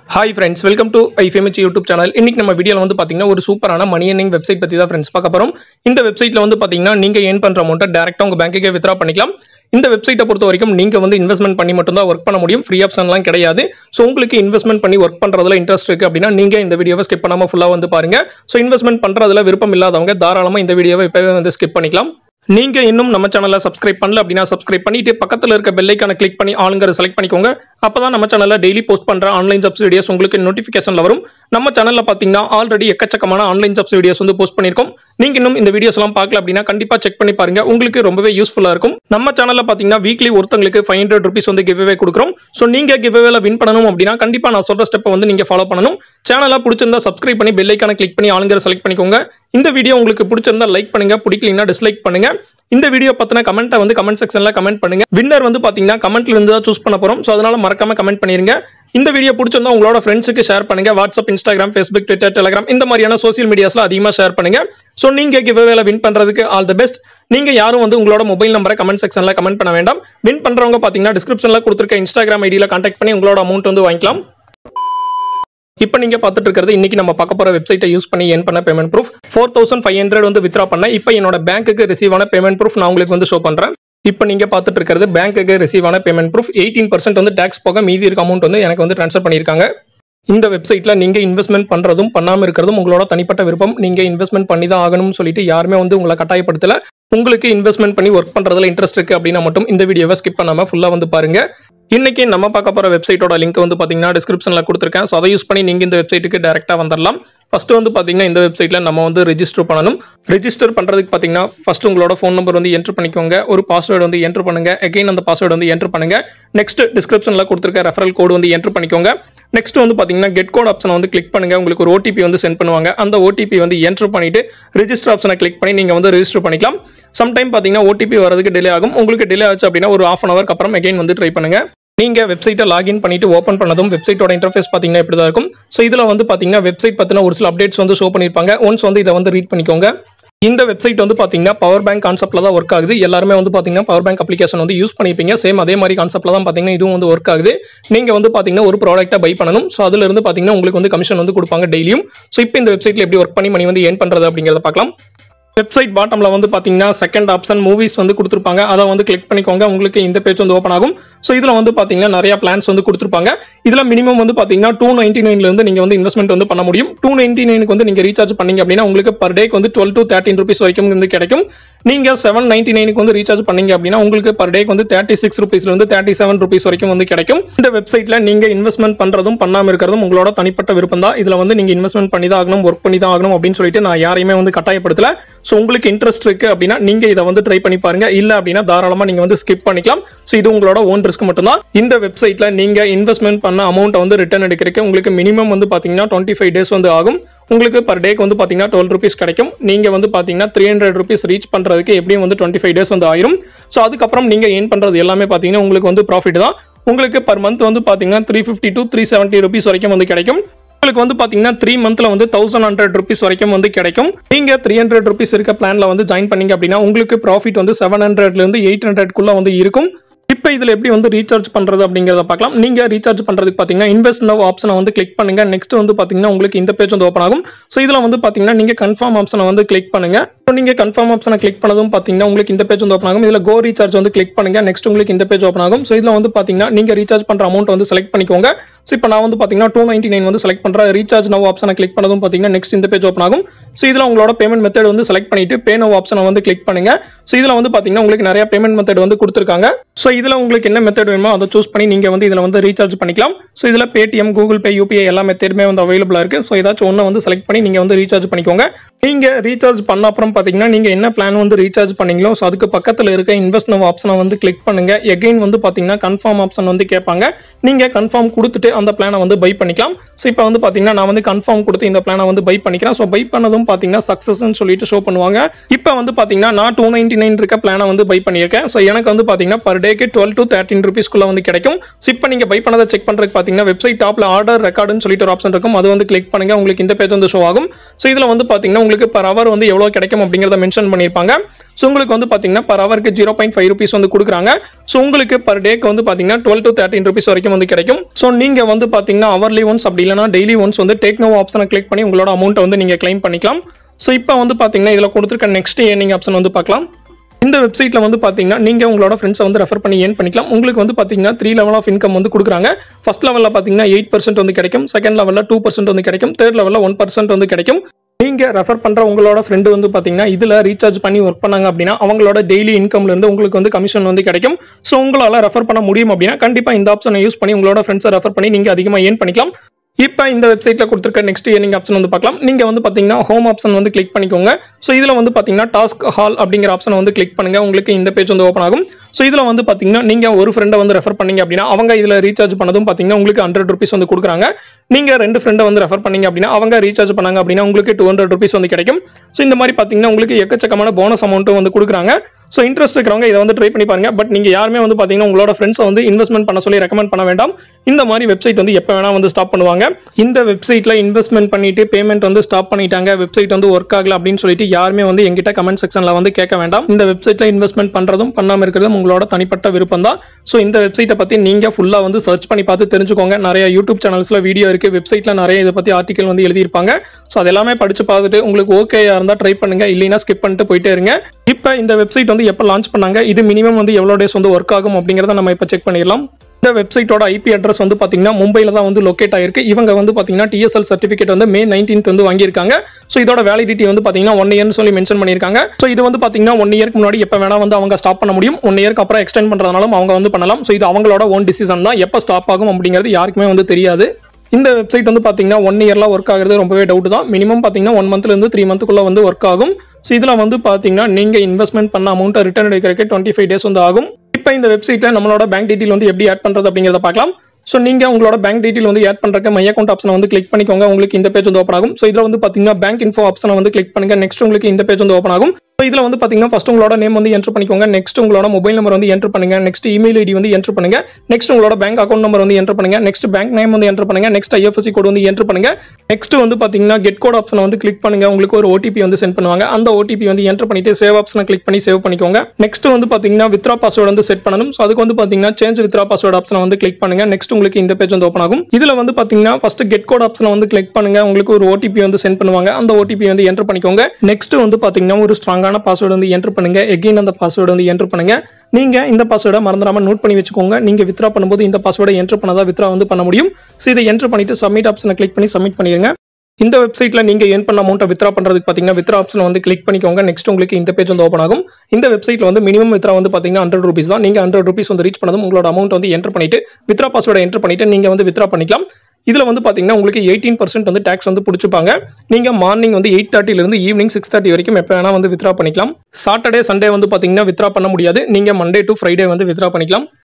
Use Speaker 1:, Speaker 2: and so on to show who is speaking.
Speaker 1: hi friends welcome to ஐஃபேமிச் YouTube channel இன்னைக்கு நம்ம வீடியோவில் வந்து பார்த்தீங்கன்னா ஒரு சூப்பரான மணி எர்னிங் வெப்சைட் பற்றி தான் ஃப்ரெண்ட்ஸ் பார்க்க போகிறோம் இந்த வெப்சைட்டில் வந்து பார்த்தீங்கன்னா நீங்கள் ஏர்ன் பண்ணுற அமௌண்ட்டை டேரெக்டாக உங்கள் பேங்க்குக்கே வித்ரா பண்ணிக்கலாம் இந்த வெப்சைட்டை பொறுத்த வரைக்கும் நீங்கள் வந்து இன்வெஸ்ட்மெண்ட் பண்ணி மட்டும்தான் ஒர்க் பண்ண முடியும் ஃப்ரீ ஆப்ஷன்லாம் கிடையாது ஸோ உங்களுக்கு இன்வெஸ்ட்மெண்ட் பண்ணி ஒர்க் பண்ணுறதுல இன்ட்ரெஸ்ட் இருக்குது அப்படின்னா நீங்கள் இந்த வீடியோவை ஸ்கிப் பண்ணாமல் ஃபுல்லாக வந்து பாருங்க ஸோ இன்வெஸ்ட்மெண்ட் பண்ணுறதுல விருப்பம் இல்லாதவங்க தாராளமாக இந்த வீடியோவை இப்போவே வந்து ஸ்கிப் பண்ணிக்கலாம் நீங்க இன்னும் நம்ம சேனலை சப்ஸ்கிரைப் பண்ணல அப்படின்னா சப்ஸ்கிரைப் பண்ணிட்டு பக்கத்துல இருக்க பெல் ஐக்கான கிளிக் பண்ணி ஆளுங்கிற செலக்ட் பண்ணிக்கோங்க அப்பதான் நம்ம சேனல்ல டெய்லி போஸ்ட் பண்ற ஆன்லைன் ஜப்ஸ் வீடியோஸ் உங்களுக்கு நோட்டிபிகேஷன்ல வரும் நம்ம சேனல்ல பாத்தீங்கன்னா ஆல்ரெடி எக்கச்சக்கமான ஆன்லைன் ஜப்ஸ் வீடியோஸ் வந்து போஸ்ட் பண்ணிருக்கோம் நீங்க இன்னும் இந்த வீடியோஸ் எல்லாம் பார்க்கல அப்படின்னா கண்டிப்பா செக் பண்ணி பாருங்க உங்களுக்கு ரொம்பவே யூஸ்ஃபுல்லா இருக்கும் நம்ம சேனல்ல பாத்தீங்கன்னா வீக்லி ஒருத்தங்களுக்கு ஃபைவ் ஹண்ட்ரட் ருபீஸ் வந்து கிவ்வே கொடுக்குறோம் ஸோ நீங்க கிவ்வேல வின் பண்ணணும் அப்படின்னா கண்டிப்பா நான் சொல்ற ஸ்டெப்பை வந்து நீங்க ஃபாலோ பண்ணணும் சேனலை பிடிச்சிருந்தா சப்ஸ்கிரைப் பண்ணி பெல் ஐக்கான கிளிக் பண்ணி ஆளுங்கிற செலக்ட் பண்ணிக்கோங்க இந்த வீடியோ உங்களுக்கு பிடிச்சிருந்தா லைக் பண்ணுங்க பிடிக்கலனா டிஸ்லைக் பண்ணுங்க இந்த வீடியோ பத்தின கமெண்ட்டை வந்து கமெண்ட் செக்ஷன்ல கமெண்ட் பண்ணுங்க வின்னர் வந்து பாத்தீங்கன்னா கமெண்ட்ல இருந்து தான் சூஸ் பண்ண போறோம் ஸோ அதனால மறக்காம கமெண்ட் பண்ணிருங்க இந்த வீடியோ பிடிச்சிருந்தா உங்களோட ஃப்ரெண்ட்ஸுக்கு ஷேர் பண்ணுங்க WhatsApp Instagram Facebook Twitter Telegram இந்த மாதிரியான சோசியல் மீடியாஸ்ல அதிகமாக ஷேர் பண்ணுங்க ஸோ நீங்க கிவ்வேல வின் பண்றதுக்கு ஆல் தி பெஸ்ட் நீங்க யாரும் வந்து உங்களோட மொபைல் நம்பரை கமெண்ட் செக்ஷன்ல கமெண்ட் பண்ண வேண்டாம் வின் பண்றவங்க பாத்தீங்கன்னா டிஸ்கிரிப்ஷன்ல கொடுத்துருக்க இன்ஸ்டாகிராம் ஐடியில கான்டாக்ட் பண்ணி உங்களோட அமௌண்ட் வந்து வாங்கிக்கலாம் இப்போ நீங்க பார்த்துட்டு இருக்கிறது இன்னைக்கு நம்ம பார்க்க போற வெப்சைட்டை யூஸ் பண்ணி என் பண்ண payment proof four thousand five hundred வந்து வித்ரா பண்ண இப்போ என்னோட பேங்க்குக்கு ரிசீவ் ஆன பேமெண்ட் ப்ரூஃப் நான் உங்களுக்கு வந்து ஷோ பண்றேன் இப்போ நீங்க பார்த்துட்டு இருக்கிறது பேங்க்குக்கு ரிசீவ் ஆன பேமெண்ட் ப்ரூஃப் எயிட்டீன் பர்சன்ட் வந்து டேக்ஸ் போக மீதி இருக்க அமௌண்ட் வந்து எனக்கு வந்து ட்ரான்ஸ்ஃபர் பண்ணியிருக்காங்க இந்த வெப்சைட்ல நீங்க இன்வெஸ்ட்மெண்ட் பண்றதும் பண்ணாம இருக்கிறதும் உங்களோட தனிப்பட்ட விருப்பம் நீங்க இன்வெஸ்ட்மெண்ட் பண்ணி தான் ஆகணும்னு சொல்லிட்டு யாருமே வந்து உங்களை கட்டாயப்படுத்தல உங்களுக்கு இன்வெஸ்ட்மெண்ட் பண்ணி ஒர்க் பண்றதுல இன்ட்ரெஸ்ட் இருக்கு அப்படின்னா மட்டும் இந்த வீடியோவை ஸ்கிப் பண்ணாம ஃபுல்லா வந்து பாருங்க இன்னைக்கு நம்ம பார்க்க போற வெப்சைட்டோட லிங்க் வந்து பாத்தீங்கன்னா டிஸ்கிரிப்ஷன்ல கொடுத்துருக்கேன் ஸோ அதை யூஸ் பண்ணி நீங்க இந்த வெப்சைட்டுக்கு டேரக்டா வந்துடலாம் ஃபர்ஸ்ட் வந்து பாத்தீங்கன்னா இந்த வெப்சைட்ல நம்ம வந்து ரெஜிஸ்டர் பண்ணணும் ரெஜிஸ்டர் பண்றதுக்கு பாத்தீங்கன்னா ஃபர்ஸ்ட் உங்களோட ஃபோன் நம்பர் வந்து என்டர் பண்ணிக்கோங்க ஒரு பாஸ்வேர்டு வந்து என்டர் பண்ணுங்க அகைன் அந்த பாஸ்வேர்டு வந்து என்டர் பண்ணுங்க நெக்ஸ்ட் டிஸ்கிரிப்ஷன்ல கொடுத்துருக்க ரெஃபரல் கோடு வந்து என்டர் பண்ணிக்கோங்க நெக்ஸ்ட் வந்து பாத்தீங்கன்னா கெட் கோட் ஆப்ஷனை வந்து கிளிக் பண்ணுங்க உங்களுக்கு ஒரு ஓடிபி வந்து சென்ட் பண்ணுவாங்க அந்த ஓடிபி வந்து என்டர் பண்ணிட்டு ரெஜிஸ்டர் ஆப்ஷனை கிளிக் பண்ணி நீங்க வந்து ரெஜிஸ்டர் பண்ணிக்கலாம் சம்டைம் பாத்தீங்கன்னா ஓடிபி வரதுக்கு டிலே ஆகும் உங்களுக்கு டிலே ஆச்சு அப்படின்னா ஒரு ஆஃப் அன் ஹவருக்கு அப்புறம் அகைன் வந்து ட்ரை பண்ணுங்க நீங்க வெப்சைட்டை லாகின் பண்ணிட்டு ஓப்பன் பண்ணதும் வெப்சைட்டோட இன்டர்ஃபேஸ் பாத்தீங்கன்னா இப்படி தான் இருக்கும் ஸோ இதுல வந்து பாத்தீங்கன்னா வெப்சைட் பத்தின ஒரு சில அப்டேட்ஸ் வந்து ஷோ பண்ணிருப்பாங்க ஒன்ஸ் வந்து இதை வந்து ரீட் பண்ணிக்கோங்க இந்த வெப்சைட் வந்து பாத்தீங்கன்னா பவர் பேங்க் கான்செப்ட்ல தான் ஒர்க் ஆகுது எல்லாருமே வந்து பாத்தீங்கன்னா பவர் பேங்க் அப்ளிகேஷன் வந்து யூஸ் பண்ணிப்பீங்க சேம் அதே மாதிரி கான்செப்ட்ல தான் பாத்தீங்கன்னா இதுவும் வந்து ஒர்க் ஆகுது நீங்க வந்து பாத்தீங்கன்னா ஒரு ப்ராடக்ட்டை பை பண்ணணும் ஸோ அதுல இருந்து பாத்தீங்கன்னா உங்களுக்கு வந்து கமிஷன் வந்து கொடுப்பாங்க டெய்லியும் ஸோ இப்போ இந்த வெப்சைட்ல எப்படி ஒர்க் பண்ணி மணி வந்து ஏன் பண்றது அப்படிங்கறத பார்க்கலாம் வெப்சைட் பாட்டம்ல வந்து பாத்தீங்கன்னா செகண்ட் ஆப்ஷன் மூவிஸ் வந்து கொடுத்துருப்பாங்க அதை வந்து கிளிக் பண்ணிக்கோங்க உங்களுக்கு இந்த பேஜ் வந்து ஓப்பன் ஆகும் ஸோ இதுல வந்து பாத்தீங்கன்னா நிறைய பிளான்ஸ் வந்து கொடுத்துருப்பாங்க இதுல மினிமம் வந்து பாத்தீங்கன்னா டூ நைன்டி நைன்ல இருந்து நீங்க வந்து இன்வெஸ்ட்மெண்ட் வந்து பண்ண முடியும் டூ நைன்டி நைனுக்கு வந்து நீங்க ரீசார்ஜ் பண்ணீங்க அப்படின்னா உங்களுக்கு பர் டேக்கு வந்து டுவெல் டு தேர்ட்டின் ருபீஸ் வரைக்கும் வந்து கிடைக்கும் நீங்க செவன் நைன்டி நைனுக்கு வந்து ரீசார்ஜ் பண்ணீங்க அப்படின்னா உங்களுக்கு பர் டேக்கு வந்து தேர்ட்டி சிக்ஸ் ருபீஸ்ல இருந்து தேர்ட்டி செவன் ருபீஸ் வரைக்கும் வந்து கிடைக்கும் இந்த வெப்சைட்ல நீங்க இன்வெஸ்ட்மெண்ட் பண்றதும் பண்ணாம இருக்கிறதும் உங்களோட தனிப்பட்ட விருப்பம் தான் இதுல வந்து நீங்க இன்வெஸ்ட்மெண்ட் பண்ணி தான் ஆகணும் ஒர்க் பண்ணி தான் ஆகணும் அப்படின்னு சொல்லிட்டு நான் யாரையுமே வந்து கட்டாயப்படுத்தல ஸோ உங்களுக்கு இன்ட்ரெஸ்ட் இருக்கு அப்படின்னா நீங்க இதை வந்து ட்ரை பண்ணி பாருங்க இல்ல அப்படின்னா தாராளமா நீங்க வந்து ஸ்கிப் பண்ணிக்கலாம் ஸோ இது உங்களோட ஓன் ரிஸ்க் மட்டும்தான் இந்த வெப்சைட்ல நீங்க இன்வெஸ்ட்மெண்ட் பண்ண அமௌண்ட் வந்து ரிட்டர்ன் எடுக்கிறதுக்கு உங்களுக்கு மினிமம் வந்து பாத்தீங்கன்னா டுவெண்ட்டி ஃபைவ் டேஸ் வந்து ஆகும் உங்களுக்கு பர் டேக்கு வந்து பார்த்தீங்கன்னா டுவெல் ருபீஸ் கிடைக்கும் நீங்கள் வந்து பார்த்தீங்கன்னா த்ரீ ஹண்ட்ரட் ருபீஸ் ரீச் பண்ணுறதுக்கு எப்படியும் வந்து டுவெண்ட்டி ஃபைவ் டேஸ் வந்து ஆயிரும் ஸோ அதுக்கப்புறம் நீங்கள் ஏன் பண்ணுறது எல்லாமே பார்த்தீங்கன்னா உங்களுக்கு வந்து ப்ராஃபிட் தான் உங்களுக்கு பர் மந்த் வந்து பார்த்தீங்கன்னா three fifty to three seventy rupees வரைக்கும் வந்து கிடைக்கும் உங்களுக்கு வந்து பாத்தீங்கன்னா த்ரீ மந்த்ல வந்து தௌசண்ட் ஹண்ட்ரட் ருபீஸ் வரைக்கும் வந்து கிடைக்கும் நீங்க த்ரீ ஹண்ட்ரட் ருபீஸ் இருக்க பிளான்ல வந்து ஜாயின் பண்ணீங்க அப்படின்னா உங்களுக்கு ப்ராஃபிட் வந்து செவன் ஹண்ட்ரட்ல இருந்து எயிட் ஹண்ட்ரட்குள்ள வந்து இருக்கும் இப்போ இதில் எப்படி வந்து ரீசார்ஜ் பண்ணுறது அப்படிங்கிறத பார்க்கலாம் நீங்கள் ரீசார்ஜ் பண்ணுறதுக்கு பார்த்தீங்கன்னா இன்வெஸ்ட் நவ் ஆப்ஷனை வந்து கிளிக் பண்ணுங்க நெக்ஸ்ட் வந்து பார்த்தீங்கன்னா உங்களுக்கு இந்த பேஜ் வந்து ஓப்பன் ஆகும் ஸோ இதில் வந்து பார்த்தீங்கன்னா நீங்கள் கன்ஃபார்ம் ஆப்ஷனை வந்து கிளிக் பண்ணுங்க ஸோ நீங்கள் கன்ஃபார்ம் ஆப்ஷனை கிளிக் பண்ணதும் பார்த்தீங்கன்னா உங்களுக்கு இந்த பேஜ் வந்து ஓப்பன் ஆகும் இதில் கோ ரீசார்ஜ் வந்து கிளிக் பண்ணுங்க நெக்ஸ்ட் உங்களுக்கு இந்த பேஜ் ஓப்பன் ஆகும் ஸோ இதில் வந்து பார்த்தீங்கன்னா நீங்கள் ரீசார்ஜ் பண்ணுற அமௌண்ட் வந்து செலக்ட் பண்ணிக்கோங்க ஸோ இப்போ நான் வந்து பார்த்தீங்கன்னா டூ நைன்டி நைன் வந்து செலக்ட் பண்ணுறேன் ரீசார்ஜ் நவ் ஆப்ஷனை கிளிக் பண்ணதும் பார்த்தீங்கன்னா நெக்ஸ்ட் இந்த பேஜ் ஓப்பன் ஆகும் ஸோ இதில் உங்களோட பேமெண்ட் மெத்தட் வந்து செலக்ட் பண்ணிட்டு பே நவ் ஆப்ஷனை வந்து கிளிக் பண்ணுங்க ஸோ இதில் வந்து பார்த்தீங்கன்னா உங்களுக்கு நிறைய பேமெண்ட் மெத்தட் வந்து கொடுத்துருக்காங்க ஸோ இதில் உங்களுக்கு என்ன மெத்தட் வேணுமோ அதை சூஸ் பண்ணி நீங்கள் வந்து இதில் வந்து ரீசார்ஜ் பண்ணிக்கலாம் ஸோ இதில் பேடிஎம் கூகுள் பே யூபிஐ எல்லா மெத்தடுமே வந்து அவைலபிளாக இருக்குது ஸோ ஏதாச்சும் ஒன்று வந்து செலக்ட் பண்ணி நீங்கள் வந்து ரீசார்ஜ் பண்ணிக்கோங்க நீங்கள் ரீசார்ஜ் பண்ண அப்புறம் பார்த்தீங்கன்னா நீங்கள் என்ன பிளான் வந்து ரீசார்ஜ் பண்ணீங்களோ ஸோ அதுக்கு பக்கத்தில் இருக்க இன்வெஸ்ட் நவ் ஆப்ஷனை வந்து கிளிக் பண்ணுங்க எகைன் வந்து பார்த்தீங்கன்னா கன்ஃபார்ம் ஆப்ஷன் வந்து கேட்பாங்க நீங்கள் கன்ஃபார்ம் கொடுத்துட்டு அந்த பிளானை வந்து பை பண்ணிக்கலாம் ஸோ இப்போ வந்து பார்த்தீங்கன்னா நான் வந்து கன்ஃபார்ம் கொடுத்து இந்த பிளானை வந்து பை பண்ணிக்கிறேன் ஸோ பை பண்ணதும் பார்த்தீங்கன்னா சக்ஸஸ்ன்னு சொல்லிட்டு ஷோ பண்ணுவாங்க இப்போ வந்து பார்த்தீங்கன்னா நான் டூ நைன்டி நைன் இருக்க பிளானை வந்து பை பண்ணியிருக்கேன் ஸோ எனக்கு வந்து பார்த்தீங்கன்னா பர் டேக்கு டுவெல் டு தேர்ட்டின் ருபீஸ்க்குள்ள வந்து கிடைக்கும் ஸோ இப்போ நீங்கள் பை பண்ணதை செக் பண்ணுறதுக்கு பார்த்தீங்கன்னா வெப்சைட் டாப்பில் ஆர்டர் ரெக்கார்டுன்னு சொல்லிட்டு ஒரு ஆப்ஷன் இருக்கும் அது வந்து கிளிக் பண்ணுங்க உங்களுக்கு இந்த பேஜ் வந்து ஷோ ஆகும் ஸோ இதில் வந்து பார்த்தீங்கன்னா உங்களுக்கு பர் ஹவர் வந்து எவ்வளோ கிடைக்கும் அப்படிங்கிறத மென்ஷன் பண்ணியிருப்பாங்க ஸோ உங்களுக்கு வந்து பார்த்தீங்கன்னா பர் ஹவருக்கு ஜீரோ பாயிண்ட் ஃபைவ் ருபீஸ் வந்து கொடுக்குறாங்க ஸோ உங்களுக்கு பர் டேக்கு வந்து பார்த்தீங்கன்னா டுவெல் டு தேர்ட்டின் ருபீஸ் வரைக்கும் வந்து கிடைக்கும் ஸோ நீங்கள் வந்து பார்த்தீங்கன்னா அவர்லி ஒன்ஸ் அப்படி இல்லைனா டெய்லி ஒன்ஸ் வந்து டேக் நோ ஆப்ஷனை கிளிக் பண்ணி உங்களோட அமௌண்ட்டை வந்து நீங்கள் கிளைம் பண்ணிக்கலாம் ஸோ இப்போ வந்து பார்த்தீங்கன்னா இதில் கொடுத்துருக்க நெக்ஸ்ட் ஏர்னிங் ஆப்ஷன் வந்து பார்க்கலாம் இந்த வெப்சைட்டில் வந்து பார்த்தீங்கன்னா நீங்கள் உங்களோட ஃப்ரெண்ட்ஸை வந்து ரெஃபர் பண்ணி ஏன் பண்ணிக்கலாம் உங்களுக்கு வந்து பார்த்தீங்கன்னா த்ரீ லெவல் ஆஃப் இன்கம் வந்து கொடுக்குறாங்க ஃபர்ஸ்ட் லெவலில் பார்த்தீங்கன்னா எயிட் பர்சன்ட் வந்து கிடைக்கும் செகண்ட் லெவலில் டூ பர்சன்ட் வந்து கிடைக்கும் தேர்ட் லெவலில் ஒன் பர்சன்ட் வந்து கிடைக்கும் நீங்கள் ரெஃபர் பண்ணுற உங்களோட ஃப்ரெண்டு வந்து பார்த்தீங்கன்னா இதில் ரீசார்ஜ் பண்ணி ஒர்க் பண்ணாங்க அப்படின்னா அவங்களோட டெய்லி இன்கம்லேருந்து உங்களுக்கு வந்து கமிஷன் வந்து கிடைக்கும் ஸோ உங்களால் ரெஃபர் பண்ண முடியும் அப்படின்னா கண்டிப்பாக இந்த ஆப்ஷனை யூஸ் பண்ணி உங்களோட ஃப்ரெண்ட்ஸை ரெஃபர் பண்ணி நீங்கள் அதிகமாக ஏன் பண்ணிக்கலாம் இப்போ இந்த வெப்சைட்டில் கொடுத்துருக்க நெக்ஸ்ட் ஏர்னிங் ஆப்ஷன் வந்து பார்க்கலாம் நீங்கள் வந்து பார்த்தீங்கன்னா ஹோம் ஆப்ஷன் வந்து கிளிக் பண்ணிக்கோங்க ஸோ இதில் வந்து பார்த்தீங்கன்னா டாஸ்க் ஹால் அப்படிங்கிற ஆப்ஷனை வந்து கிளிக் பண்ணுங்க உங்களுக்கு இந்த பேஜ் வந்து ஓப்பன் ஆகும் ஸோ இதில் வந்து பார்த்தீங்கன்னா நீங்கள் ஒரு ஃப்ரெண்டை வந்து ரெஃபர் பண்ணீங்க அப்படின்னா அவங்க இதில் ரீசார்ஜ் பண்ணதும் பார்த்தீங்கன்னா உங்களுக்கு ஹண்ட்ரட் ருபீஸ் வந்து கொடுக்குறாங்க நீங்கள் ரெண்டு ஃப்ரெண்டை வந்து ரெஃபர் பண்ணீங்க அப்படின்னா அவங்க ரீசார்ஜ் பண்ணாங்க அப்படின்னா உங்களுக்கு டூ ஹண்ட்ரட் ருபீஸ் வந்து கிடைக்கும் ஸோ இந்த மாதிரி பார்த்தீங்கன்னா உங்களுக்கு எக்கச்சக்கமான போனஸ் அமௌண்ட்டும் வந்து கொடுக்குறாங்க ஸோ இன்ட்ரெஸ்ட் இருக்கிறவங்க இதை வந்து ட்ரை பண்ணி பாருங்க பட் நீங்கள் யாருமே வந்து பார்த்தீங்கன்னா உங்களோட ஃப்ரெண்ட்ஸை வந்து இன்வெஸ்ட்மெண்ட் பண்ண சொல்லி ரெக்கமெண்ட் பண்ண வேண்டாம் இந்த மாதிரி வெப்சைட் வந்து எப்போ வேணா வந்து ஸ்டாப் பண்ணுவாங்க இந்த வெப்சைட்டில் இன்வெஸ்ட்மெண்ட் பண்ணிட்டு பேமெண்ட் வந்து ஸ்டாப் பண்ணிட்டாங்க வெப்சைட் வந்து ஒர்க் ஆகல அப்படின்னு சொல்லிட்டு யாருமே வந்து எங்கிட்ட கமெண்ட் செக்ஷனில் வந்து கேட்க வேண்டாம் இந்த வெப்சைட்டில் இன்வெஸ்ட்மெண்ட் பண்ணுறதும் பண்ணாமல் இருக்கிறதும் உங்களோட தனிப்பட்ட விருப்பம் தான் ஸோ இந்த வெப்சைட்டை பற்றி நீங்கள் ஃபுல்லாக வந்து சர்ச் பண்ணி பார்த்து தெரிஞ்சுக்கோங்க நிறைய யூடியூப் சேனல்ஸில் வீடியோ இருக்குது வெப்சைட்டில் நிறைய இதை பற்றி ஆர்டிக்கல் வந்து எழுதியிருப்பாங்க ஸோ அது எல்லாமே படிச்சு பார்த்துட்டு உங்களுக்கு ஓகேயா இருந்தால் ட்ரை பண்ணுங்க இல்லைன்னா ஸ்கிப் பண்ணிட்டு போயிட்டே இருங்க இப்போ இந்த வெப்சைட் வந்து எப்போ லான்ச் பண்ணாங்க இது மினிமம் வந்து எவ்வளோ டேஸ் வந்து ஒர்க் ஆகும் அப்படிங்கிறத நம்ம இப்போ செக் பண்ணிடலாம் இந்த வெப்சைட்டோட ஐபி அட்ரஸ் வந்து பார்த்தீங்கன்னா மும்பையில் தான் வந்து லொக்கேட் ஆயிருக்கு இவங்க வந்து பார்த்தீங்கன்னா டிஎஸ்எல் சர்டிஃபிகேட் வந்து மே நைன்டீன்த் வந்து வாங்கியிருக்காங்க ஸோ இதோட வேலிடிட்டி வந்து பார்த்தீங்கன்னா ஒன் இயர்னு சொல்லி மென்ஷன் பண்ணியிருக்காங்க ஸோ இது வந்து பார்த்தீங்கன்னா ஒன் இயர்க்கு முன்னாடி எப்போ வேணா வந்து அவங்க ஸ்டாப் பண்ண முடியும் ஒன் இயர்க்கு அப்புறம் எக்ஸ்டெண்ட் பண்ணுறதுனாலும் அவங்க வந்து பண்ணலாம் ஸோ இது அவங்களோட ஓன் டிசிஷன் தான் எப்போ ஸ்டாப் ஆகும் அப்படிங்கிறது யாருக்குமே வந்து தெரியாது இந்த வெப்சைட் வந்து பார்த்தீங்கன்னா ஒன் இயர்லாம் ஒர்க் ஆகுறது ரொம்பவே டவுட் தான் மினிமம் பார்த்தீங்கன்னா ஒன் மந்த்லேருந்து த்ரீ மந்த்துக்குள்ளே வந்து ஒர்க் ஆகும் ஸோ இதில் வந்து பார்த்தீங்கன்னா நீங்கள் இன்வெஸ்ட்மெண்ட் பண்ண அமௌண்ட்டை ரிட்டர்ன் எடுக்கிறதுக்கு டுவெண்ட்டி ஃபைவ் டேஸ் வந்து ஆகும் இப்போ இந்த வெப்சைட்டில் நம்மளோட பேங்க் டீட்டெயில் வந்து எப்படி ஆட் பண்ணுறது அப்படிங்கிறத பார்க்கலாம் ஸோ நீங்கள் உங்களோட பேங்க் டீட்டெயில் வந்து ஆட் பண்ணுறக்கு மை அக்கௌண்ட் ஆப்ஷனை வந்து கிளிக் பண்ணிக்கோங்க உங்களுக்கு இந்த பேஜ் வந்து ஓப்பன் ஆகும் ஸோ இதில் வந்து பார்த்தீங்கன்னா பேங்க் இன்ஃபோ ஆப்ஷனை வந்து கிளிக் பண்ணுங்க நெக்ஸ்ட் உங்களுக்கு இந்த பேஜ் வந்து ஓப்பன் ஆகும் ஸோ இதில் வந்து பார்த்தீங்கன்னா ஃபஸ்ட் உங்களோட நேம் வந்து என்ட்ரு பண்ணிக்கோங்க நெக்ஸ்ட் உங்களோட மொபைல் நம்பர் வந்து என்ட்ரு பண்ணுங்க நெக்ஸ்ட் இமெயில் ஐடி வந்து என்ட்ரு பண்ணுங்க நெக்ஸ்ட் உங்களோட பேங்க் அக்கௌண்ட் நம்பர் வந்து என்ட்ரு பண்ணுங்க நெக்ஸ்ட் பேங்க் நேம் வந்து என்ட்ரு பண்ணுங்க நெக்ஸ்ட் ஐஎஃப்எஸ்சி கோட் வந்து என்ட்ரு பண்ணுங்க நெக்ஸ்ட் வந்து பார்த்தீங்கன்னா கெட் கோட் ஆப்ஷனை வந்து கிளிக் பண்ணுங்க உங்களுக்கு ஒரு ஓடிபி வந்து சென்ட் பண்ணுவாங்க அந்த ஓடிபி வந்து என்ட்ரு பண்ணிட்டு சேவ் ஆப்ஷனை கிளிக் பண்ணி சேவ் பண்ணிக்கோங்க நெக்ஸ்ட் வந்து பார்த்தீங்கன்னா வித்ரா பாஸ்வேர்டு வந்து செட் பண்ணணும் ஸோ அதுக்கு வந்து பார்த்தீங்கன்னா சேஞ்ச் வித்ரா பாஸ்வேர்டு ஆப்ஷனை வந்து கிளிக் பண்ணுங்க நெக்ஸ்ட் உங்களுக்கு இந்த பேஜ் வந்து ஓப்பன் ஆகும் இதில் வந்து பார்த்தீங்கன்னா ஃபர்ஸ்ட் கெட் கோட் ஆப்ஷனை வந்து கிளிக் பண்ணுங்க உங்களுக்கு ஒரு ஓடிபி வந்து சென்ட் பண்ணுவாங்க அந்த ஓடிபி வந்து என்ட்ரு பண்ணிக்கோங்க நெக்ஸ்ட் வந்து பார்த்தீங்கன்னா ஒரு ஸ்ட்ராங்கான பாஸ்வேர்டு வந்து என்ட்ரு பண்ணுங்க எகைன் அந்த பாஸ்வேர்டு வந்து என்ட்ரு பண்ணுங்க நீங்க இந்த பாஸ்வேர்டை மறந்துடாம நோட் பண்ணி வச்சுக்கோங்க நீங்க வித்ரா பண்ணும்போது இந்த பாஸ்வேர்டை என்ட்ரு பண்ணாதான் வித்ரா வந்து பண்ண முடியும் ஸோ இதை என்ட்ரு பண்ணிட்டு சப்மிட் ஆப்ஷனை கிளிக் பண்ணி சப்மிட் பண்ணிருங்க இந்த வெப்சைட்ல நீங்க ஏன் பண்ண அமௌண்ட்டை வித்ரா பண்றதுக்கு பாத்தீங்கன்னா வித்ரா ஆப்ஷன் வந்து கிளிக் பண்ணிக்கோங்க நெக்ஸ்ட் உங்களுக்கு இந்த பேஜ் வந்து ஓப்பன் ஆகும் இந்த வெப்சைட்ல வந்து மினிமம் வித்ரா வந்து பாத்தீங்கன்னா ஹண்ட்ரட் ருபீஸ் தான் நீங்க ஹண்ட்ரட் ருபீஸ் வந்து ரீச் பண்ணதும் உங்களோட அமௌண்ட் வந்து என்ட்ரு பண்ணிட்டு வித்ரா பாஸ்வேர்டை என்ட்ரு பண்ணிட்டு நீங்க வந்து வித்ரா பண்ணிக்கலாம் இதில் வந்து பார்த்தீங்கன்னா உங்களுக்கு எயிட்டீன் பர்சன்ட் வந்து டேக்ஸ் வந்து பிடிச்சிப்பாங்க நீங்கள் மார்னிங் வந்து எயிட் தேர்ட்டிலேருந்து ஈவினிங் சிக்ஸ் தேர்ட்டி வரைக்கும் எப்போ வேணால் வந்து வித்ரா பண்ணிக்கலாம் சாட்டர்டே சண்டே வந்து பார்த்தீங்கன்னா வித்ரா பண்ண முடியாது நீங்கள் மண்டே டு ஃப்ரைடே வந்து வித்ரா பண்ணிக்கலாம்